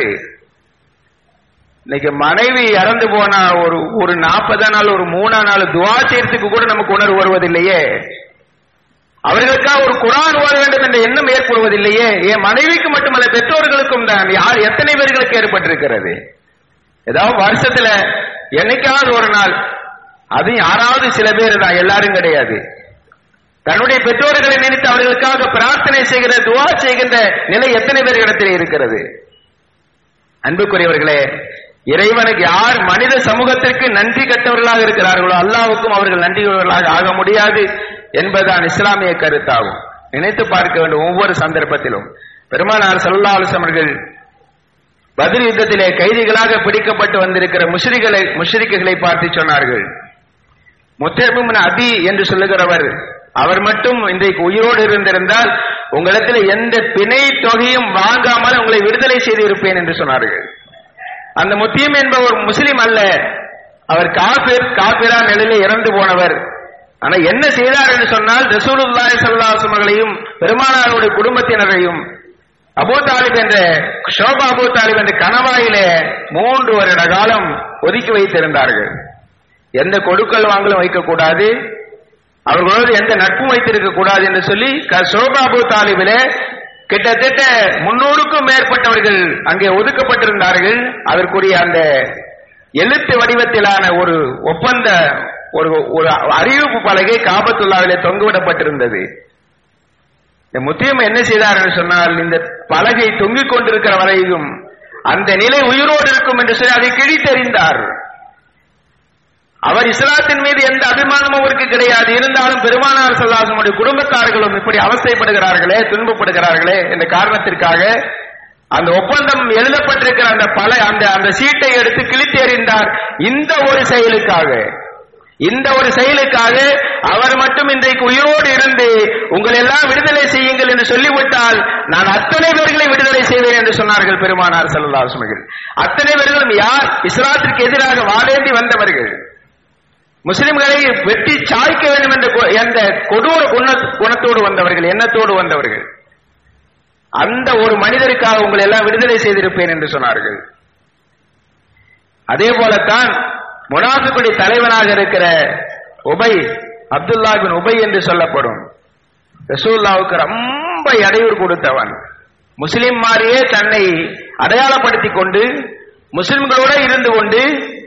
இன்னைக்கு மனைவி இறந்து போனா ஒரு ஒரு நாற்பதா நாள் ஒரு மூணா நாள் துவா செய்யறதுக்கு கூட நமக்கு உணர்வு வருவதில்லையே அவர்களுக்காக ஒரு குரான் ஓத வேண்டும் என்ற எண்ணம் ஏற்படுவதில்லையே என் மனைவிக்கு மட்டுமல்ல பெற்றோர்களுக்கும் தான் யார் எத்தனை பேர்களுக்கு ஏற்பட்டிருக்கிறது ஏதாவது வருஷத்துல என்னைக்காவது ஒரு நாள் அது யாராவது சில பேர் தான் எல்லாரும் கிடையாது தன்னுடைய பெற்றோர்களை நினைத்து அவர்களுக்காக பிரார்த்தனை செய்கிற துவா செய்கின்ற நிலை எத்தனை பேர்களிடத்தில் இருக்கிறது அன்புக்குரியவர்களே இறைவனுக்கு யார் மனித சமூகத்திற்கு நன்றி கட்டவர்களாக இருக்கிறார்களோ அல்லாவுக்கும் அவர்கள் நன்றியுள்ளவர்களாக ஆக முடியாது என்பதுதான் இஸ்லாமிய கருத்தாகும் நினைத்து பார்க்க வேண்டும் ஒவ்வொரு சந்தர்ப்பத்திலும் பெருமானார் சல்லா அவர்கள் பதில் யுத்தத்திலே கைதிகளாக பிடிக்கப்பட்டு வந்திருக்கிற முஷ்ரிகளை முஷ்ரிக்குகளை பார்த்து சொன்னார்கள் முத்தேபின் அபி என்று சொல்லுகிறவர் அவர் மட்டும் இன்றைக்கு உயிரோடு இருந்திருந்தால் உங்களிடத்தில் எந்த பிணை தொகையும் வாங்காமல் உங்களை விடுதலை செய்து இருப்பேன் என்று சொன்னார்கள் அந்த முத்தியம் என்பவர் முஸ்லிம் அல்ல அவர் காபிர் காபிரா நிலையில இறந்து போனவர் ஆனா என்ன செய்தார் என்று சொன்னால் ரசூலுல்லாஹி ஸல்லல்லாஹு அலைஹி வஸல்லம் பெருமானாருடைய குடும்பத்தினரையும் அபூ தாலிப் என்ற ஷோபா அபூ தாலிப் என்ற கணவாயிலே மூன்று வருட காலம் ஒதுக்கி வைத்திருந்தார்கள் எந்த கொடுக்கல் வாங்கலும் வைக்கக்கூடாது அவர்களோடு எந்த நட்பும் வைத்திருக்க கூடாது என்று சொல்லி ஷோபா அபூ தாலிபிலே கிட்டத்தட்ட முன்னூறுக்கும் மேற்பட்டவர்கள் அங்கே ஒதுக்கப்பட்டிருந்தார்கள் அதற்குரிய அந்த எழுத்து வடிவத்திலான ஒரு ஒப்பந்த ஒரு ஒரு அறிவிப்பு பலகை காபத்துல்லாவிலே தொங்குவிடப்பட்டிருந்தது இந்த முத்தியம் என்ன செய்தார் என்று சொன்னால் இந்த பலகை தொங்கிக் கொண்டிருக்கிற வரையும் அந்த நிலை உயிரோடு இருக்கும் என்று சொல்லி அதை கிழித்தெறிந்தார் அவர் இஸ்லாத்தின் மீது எந்த அபிமானமும் அவருக்கு கிடையாது இருந்தாலும் பெருமானார் சல்லாசனுடைய குடும்பத்தார்களும் இப்படி அவஸ்தைப்படுகிறார்களே துன்பப்படுகிறார்களே என்ற காரணத்திற்காக அந்த ஒப்பந்தம் எழுதப்பட்டிருக்கிற அந்த பல அந்த அந்த சீட்டை எடுத்து கிழித்து எறிந்தார் இந்த ஒரு செயலுக்காக இந்த ஒரு செயலுக்காக அவர் மட்டும் இன்றைக்கு உயிரோடு இருந்து உங்களை எல்லாம் விடுதலை செய்யுங்கள் என்று சொல்லிவிட்டால் நான் அத்தனை பேர்களை விடுதலை செய்வேன் என்று சொன்னார்கள் பெருமானார் செல்லாசுமர்கள் அத்தனை பேர்களும் யார் இஸ்லாத்திற்கு எதிராக வாழேந்தி வந்தவர்கள் முஸ்லிம்களை வெட்டி சாய்க்க வேண்டும் என்ற கொ- என்ற கொடூர குண- குணத்தோடு வந்தவர்கள் எண்ணத்தோடு வந்தவர்கள் அந்த ஒரு மனிதருக்காக உங்களை எல்லாம் விடுதலை செய்திருப்பேன் என்று சொன்னார்கள் அதே போலத்தான் முனாஃபிக்குடைய தலைவனாக இருக்கிற உபை அப்துல்லா பின் உபை என்று சொல்லப்படும் ரசூல்லாவுக்கு ரொம்ப இடையூறு கொடுத்தவன் முஸ்லிம் மாதிரியே தன்னை அடையாளப்படுத்திக் கொண்டு முஸ்லிம்களோட இருந்து கொண்டு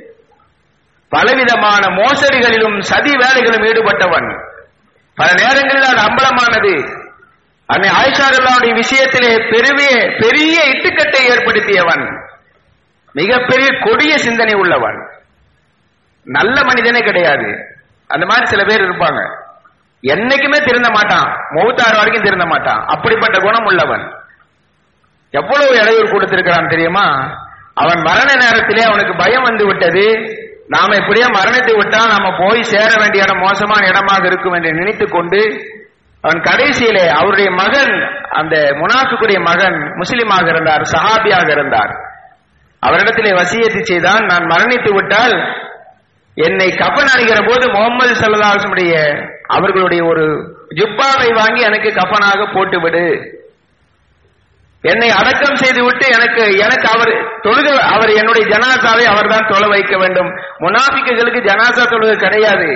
பலவிதமான மோசடிகளிலும் சதி வேலைகளிலும் ஈடுபட்டவன் பல நேரங்களில் அது அம்பலமானது அன்னை ஆயிஷாருல்லாவுடைய விஷயத்திலே பெரிய பெரிய இட்டுக்கட்டை ஏற்படுத்தியவன் மிகப்பெரிய கொடிய சிந்தனை உள்ளவன் நல்ல மனிதனே கிடையாது அந்த மாதிரி சில பேர் இருப்பாங்க என்னைக்குமே திருந்த மாட்டான் மௌத்தாறு வரைக்கும் திருந்த மாட்டான் அப்படிப்பட்ட குணம் உள்ளவன் எவ்வளவு இடையூறு கொடுத்திருக்கிறான் தெரியுமா அவன் மரண நேரத்திலே அவனுக்கு பயம் வந்து விட்டது நாம இப்படியே மரணித்து விட்டால் நாம போய் சேர வேண்டிய இடம் மோசமான இடமாக இருக்கும் என்று நினைத்துக் கொண்டு அவன் கடைசியிலே அவருடைய மகன் அந்த முனாஃபிக்குடைய மகன் முஸ்லிமாக இருந்தார் சஹாபியாக இருந்தார் அவரிடத்திலே வசியத்து செய்தான் நான் மரணித்து விட்டால் என்னை கப்பன் அணிகிற போது முகமது சல்லாசனுடைய அவர்களுடைய ஒரு ஜுப்பாவை வாங்கி எனக்கு கப்பனாக போட்டு விடு என்னை அடக்கம் செய்து விட்டு எனக்கு எனக்கு அவர் தொழுக அவர் என்னுடைய ஜனாசாவை அவர்தான் தொலை வைக்க வேண்டும் முனாஃபிக்குகளுக்கு ஜனாசா தொழுகை கிடையாது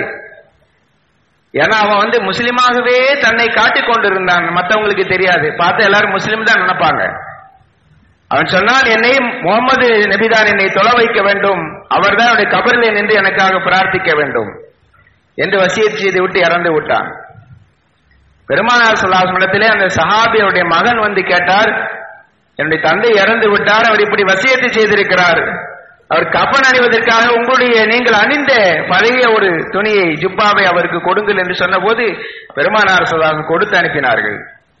ஏன்னா அவன் வந்து முஸ்லிமாகவே தன்னை காட்டிக் கொண்டிருந்தான் மத்தவங்களுக்கு தெரியாது பார்த்து எல்லாரும் முஸ்லிம் தான் நினைப்பாங்க அவன் சொன்னான் என்னை முகமது நபிதான் என்னை தொலை வைக்க வேண்டும் அவர்தான் என்னுடைய கபரிலே நின்று எனக்காக பிரார்த்திக்க வேண்டும் என்று வசியத் செய்து விட்டு இறந்து விட்டான் பெருமானார் சொல்லாசமிடத்திலே அந்த சஹாபியுடைய மகன் வந்து கேட்டார் என்னுடைய தந்தை இறந்து விட்டார் அவர் இப்படி வசியத்தை செய்திருக்கிறார் அவர் கப்பன் அணிவதற்காக உங்களுடைய நீங்கள் அணிந்த பழைய ஒரு துணியை ஜுப்பாவை அவருக்கு கொடுங்கள் என்று சொன்னபோது பெருமானார் சொல்லாசன் கொடுத்து அனுப்பினார்கள்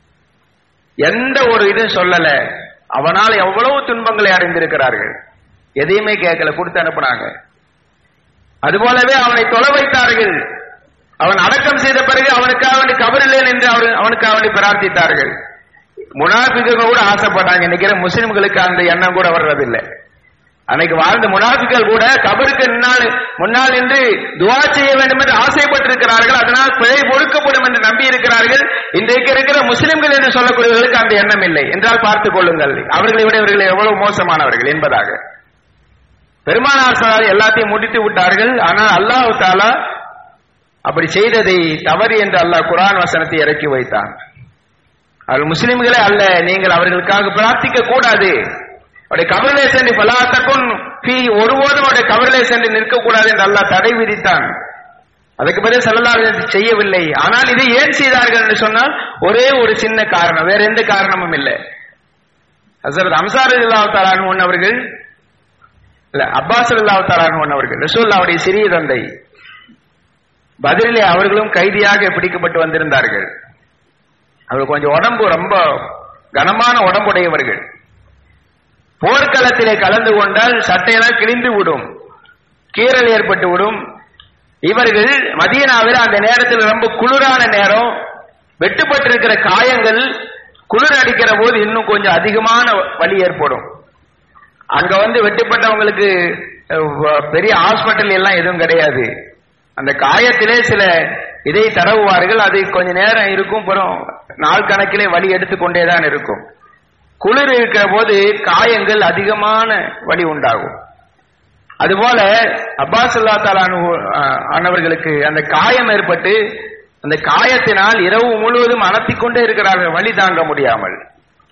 எந்த ஒரு இதுவும் சொல்லல அவனால் எவ்வளவு துன்பங்களை அடைந்திருக்கிறார்கள் எதையுமே கேட்கல கொடுத்து அனுப்புனாங்க அதுபோலவே அவனை தொலை வைத்தார்கள் அவன் அடக்கம் செய்த பிறகு அவனுக்காக வேண்டி கபரில்லை என்று அவர் அவனுக்காக வேண்டி பிரார்த்தித்தார்கள் முனாஃபிக்குகள் கூட ஆசைப்பட்டாங்க இன்னைக்கு முஸ்லிம்களுக்கு அந்த எண்ணம் கூட வர்றதில்லை அன்னைக்கு வாழ்ந்த முனாஃபிக்கள் கூட கபருக்கு முன்னால் முன்னால் நின்று துவா செய்ய வேண்டும் என்று ஆசைப்பட்டிருக்கிறார்கள் அதனால் பிழை பொறுக்கப்படும் என்று நம்பி இருக்கிறார்கள் இன்றைக்கு இருக்கிற முஸ்லிம்கள் என்று சொல்லக்கூடியவர்களுக்கு அந்த எண்ணம் இல்லை என்றால் பார்த்துக் கொள்ளுங்கள் அவர்களை விட இவர்கள் எவ்வளவு மோசமானவர்கள் என்பதாக பெருமானார் சொன்னார் எல்லாத்தையும் முடித்து விட்டார்கள் ஆனால் அல்லாஹ் தாலா அப்படி செய்ததை தவறு என்று அல்லாஹ் குரான் வசனத்தை இறக்கி வைத்தான் அவர்கள் முஸ்லிம்களே அல்ல நீங்கள் அவர்களுக்காக பிரார்த்திக்க கூடாது அவருடைய கபரிலே சென்று பலாத்தக்கும் பி ஒருபோதும் அவருடைய கபரிலே சென்று நிற்கக்கூடாது என்று அல்லாஹ் தடை விதித்தான் அதுக்கு பிறகு செல்லலாம் செய்யவில்லை ஆனால் இதை ஏன் செய்தார்கள் என்று சொன்னால் ஒரே ஒரு சின்ன காரணம் வேற எந்த காரணமும் இல்லை ஹசரத் அம்சார் அல்லாஹ் அவர்கள் இல்ல அப்பாஸ் அல்லாஹ் அவர்கள் ரசூல்லாவுடைய சிறிய தந்தை பதிலே அவர்களும் கைதியாக பிடிக்கப்பட்டு வந்திருந்தார்கள் அவர் கொஞ்சம் உடம்பு ரொம்ப கனமான உடம்புடையவர்கள் போர்க்களத்திலே கலந்து கொண்டால் சட்டையெல்லாம் கிழிந்து விடும் கீறல் ஏற்பட்டு விடும் இவர்கள் மதியனாவில் அந்த நேரத்தில் ரொம்ப குளிரான நேரம் வெட்டுப்பட்டிருக்கிற காயங்கள் குளிர் அடிக்கிற போது இன்னும் கொஞ்சம் அதிகமான வலி ஏற்படும் அங்க வந்து வெட்டுப்பட்டவங்களுக்கு அஹ், பெரிய ஹாஸ்பிட்டல் எல்லாம் எதுவும் கிடையாது அந்த காயத்திலே சில இதை தடவுவார்கள் அது கொஞ்ச நேரம் இருக்கும் அப்புறம் நாள் கணக்கிலே வலி எடுத்துக்கொண்டே தான் இருக்கும் குளிர் இருக்கிற போது காயங்கள் அதிகமான வலி உண்டாகும் அதுபோல அப்பாஸ் அல்லா ஆனவர்களுக்கு அந்த காயம் ஏற்பட்டு அந்த காயத்தினால் இரவு முழுவதும் அனத்திக் கொண்டே இருக்கிறார்கள் வலி தாங்க முடியாமல்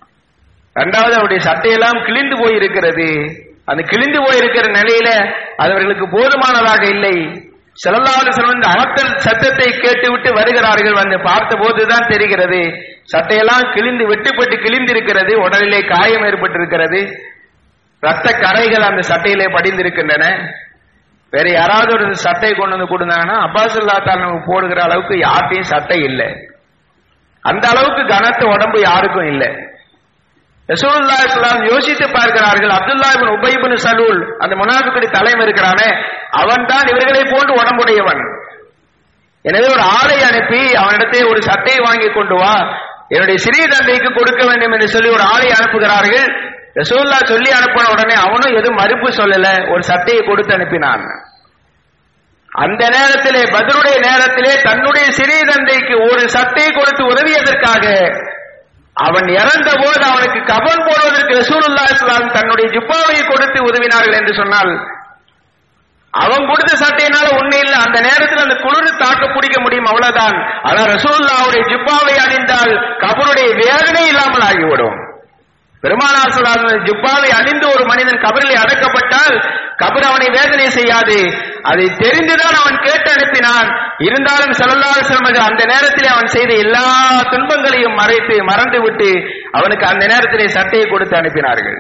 இரண்டாவது அவருடைய சட்டையெல்லாம் கிழிந்து போயிருக்கிறது அந்த கிழிந்து போயிருக்கிற நிலையில அது அவர்களுக்கு போதுமானதாக இல்லை செல்லல்லாவது செல்வந்த அகத்தல் சத்தத்தை கேட்டுவிட்டு வருகிறார்கள் வந்து பார்த்த போதுதான் தெரிகிறது சட்டையெல்லாம் கிழிந்து வெட்டுப்பட்டு கிழிந்திருக்கிறது உடலிலே காயம் ஏற்பட்டிருக்கிறது ரத்த கரைகள் அந்த சட்டையிலே படிந்திருக்கின்றன வேற யாராவது ஒரு சட்டை கொண்டு வந்து கொடுத்தாங்கன்னா அப்பாஸ் அல்லா நமக்கு போடுகிற அளவுக்கு யார்ட்டையும் சட்டை இல்லை அந்த அளவுக்கு கனத்த உடம்பு யாருக்கும் இல்லை ரசூலுல்லா இஸ்லாம் யோசித்து பார்க்கிறார்கள் அப்துல்லா இபின் உபைபின் சலூல் அந்த முனாஃபிக்குடி தலைமை இருக்கிறானே அவன் தான் இவர்களை போன்று உடம்புடையவன் எனவே ஒரு ஆளை அனுப்பி அவனிடத்தை ஒரு சட்டையை வாங்கி கொண்டு வா என்னுடைய சிறிய தந்தைக்கு கொடுக்க வேண்டும் என்று சொல்லி ஒரு ஆளை அனுப்புகிறார்கள் ரசூல்லா சொல்லி அனுப்பின உடனே அவனும் எதுவும் மறுப்பு சொல்லல ஒரு சட்டையை கொடுத்து அனுப்பினான் அந்த நேரத்திலே பதிலுடைய நேரத்திலே தன்னுடைய சிறிய தந்தைக்கு ஒரு சட்டையை கொடுத்து உதவியதற்காக அவன் இறந்த போது அவனுக்கு கபன் போடுவதற்கு ரசூலுல்லா இஸ்லாம் தன்னுடைய ஜிப்பாவை கொடுத்து உதவினார்கள் என்று சொன்னால் அவன் கொடுத்த சட்டையினால ஒண்ணு இல்ல அந்த நேரத்தில் அந்த குளிர் தாக்க பிடிக்க முடியும் அவ்வளவுதான் ஆனா ரசூல்லாவுடைய ஜிப்பாவை அணிந்தால் கபருடைய வேதனை இல்லாமல் ஆகிவிடும் பெருமானார் சொல்லாத ஜுப்பாவை அணிந்து ஒரு மனிதன் கபரில் அடக்கப்பட்டால் கபர் அவனை வேதனை செய்யாது அதை தெரிந்துதான் அவன் கேட்டு அனுப்பினான் இருந்தாலும் செல்லல்லாத செல்வது அந்த நேரத்திலே அவன் செய்த எல்லா துன்பங்களையும் மறைத்து மறந்து விட்டு அவனுக்கு அந்த நேரத்திலே சட்டையை கொடுத்து அனுப்பினார்கள்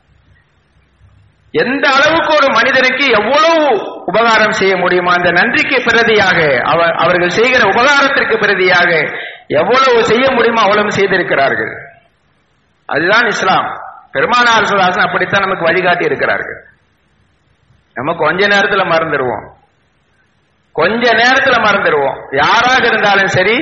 எந்த அளவுக்கு ஒரு மனிதனுக்கு எவ்வளவு உபகாரம் செய்ய முடியுமோ அந்த நன்றிக்கு பிரதியாக அவர் அவர்கள் செய்கிற உபகாரத்திற்கு பிரதியாக எவ்வளவு செய்ய முடியுமோ அவ்வளவு செய்திருக்கிறார்கள் அதுதான் இஸ்லாம் பெருமானார் சுல்லாசன் அப்படித்தான் நமக்கு வழிகாட்டி இருக்கிறார்கள் நம்ம கொஞ்ச நேரத்துல மறந்துடுவோம் கொஞ்ச நேரத்துல மறந்துடுவோம் யாராக இருந்தாலும் சரி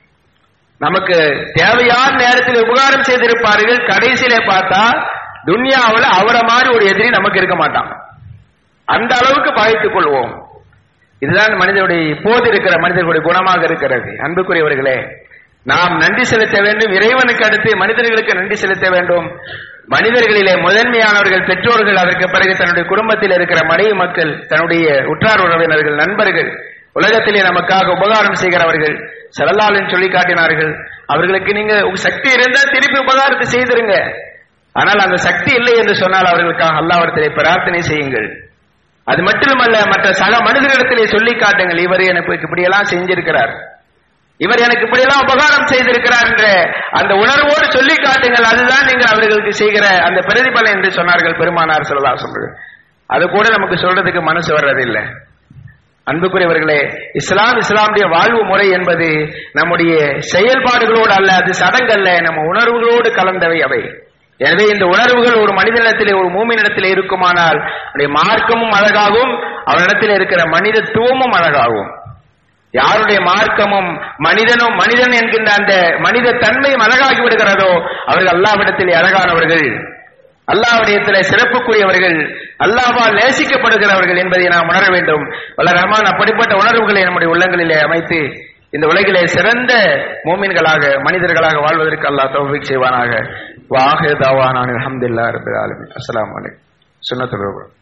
நமக்கு தேவையான நேரத்தில் உபகாரம் செய்திருப்பார்கள் கடைசியில பார்த்தா துன்யாவில் அவரை மாதிரி ஒரு எதிரி நமக்கு இருக்க மாட்டான் அந்த அளவுக்கு பாய்த்துக் கொள்வோம் இதுதான் மனிதனுடைய இப்போது இருக்கிற மனிதர்களுடைய குணமாக இருக்கிறது அன்புக்குரியவர்களே நாம் நன்றி செலுத்த வேண்டும் இறைவனுக்கு அடுத்து மனிதர்களுக்கு நன்றி செலுத்த வேண்டும் மனிதர்களிலே முதன்மையானவர்கள் பெற்றோர்கள் அதற்கு பிறகு தன்னுடைய குடும்பத்தில் இருக்கிற மனைவி மக்கள் தன்னுடைய உற்றார் உறவினர்கள் நண்பர்கள் உலகத்திலே நமக்காக உபகாரம் செய்கிறவர்கள் செலலாளன் சொல்லி காட்டினார்கள் அவர்களுக்கு நீங்க சக்தி இருந்தால் திருப்பி உபகாரத்தை செய்திருங்க ஆனால் அந்த சக்தி இல்லை என்று சொன்னால் அவர்களுக்காக அல்லாவிடத்திலே பிரார்த்தனை செய்யுங்கள் அது மட்டுமல்ல மற்ற சக மனிதர்களிடத்திலே சொல்லி காட்டுங்கள் இவர் எனக்கு இப்படியெல்லாம் செஞ்சிருக்கிறார் இவர் எனக்கு இப்படியெல்லாம் உபகாரம் செய்திருக்கிறார் என்ற அந்த உணர்வோடு சொல்லி காட்டுங்கள் அதுதான் நீங்கள் அவர்களுக்கு செய்கிற அந்த பிரதிபலன் என்று சொன்னார்கள் பெருமானார் சொல்லலா சொல்றது அது கூட நமக்கு சொல்றதுக்கு மனசு வர்றதில்லை அன்புக்குரியவர்களே இஸ்லாம் இஸ்லாமுடைய வாழ்வு முறை என்பது நம்முடைய செயல்பாடுகளோடு அல்ல அது சடங்கல்ல நம்ம உணர்வுகளோடு கலந்தவை அவை எனவே இந்த உணர்வுகள் ஒரு மனிதனிடத்திலே ஒரு மூமினிடத்திலே இருக்குமானால் அவனுடைய மார்க்கமும் அழகாகும் அவனிடத்தில் இருக்கிற மனிதத்துவமும் அழகாகும் யாருடைய மார்க்கமும் மனிதனும் மனிதன் என்கின்ற அந்த மனித தன்மையும் அழகாகி விடுகிறதோ அவர்கள் அல்லாவிடத்தில் அழகானவர்கள் அல்லாவிடத்தில் சிறப்புக்குரியவர்கள் அல்லாவால் நேசிக்கப்படுகிறவர்கள் என்பதை நாம் உணர வேண்டும் வல்ல ரஹ்மான் அப்படிப்பட்ட உணர்வுகளை நம்முடைய உள்ளங்களிலே அமைத்து இந்த உலகிலே சிறந்த மூமின்களாக மனிதர்களாக வாழ்வதற்கு அல்லாஹ் தௌஃபீக் செய்வானாக வாஹிர் தாவானான் அல்ஹம்துலில்லாஹி ரப்பில் ஆலமீன் அஸ்ஸலாமு அலைக்கும் சுன்னத்துல்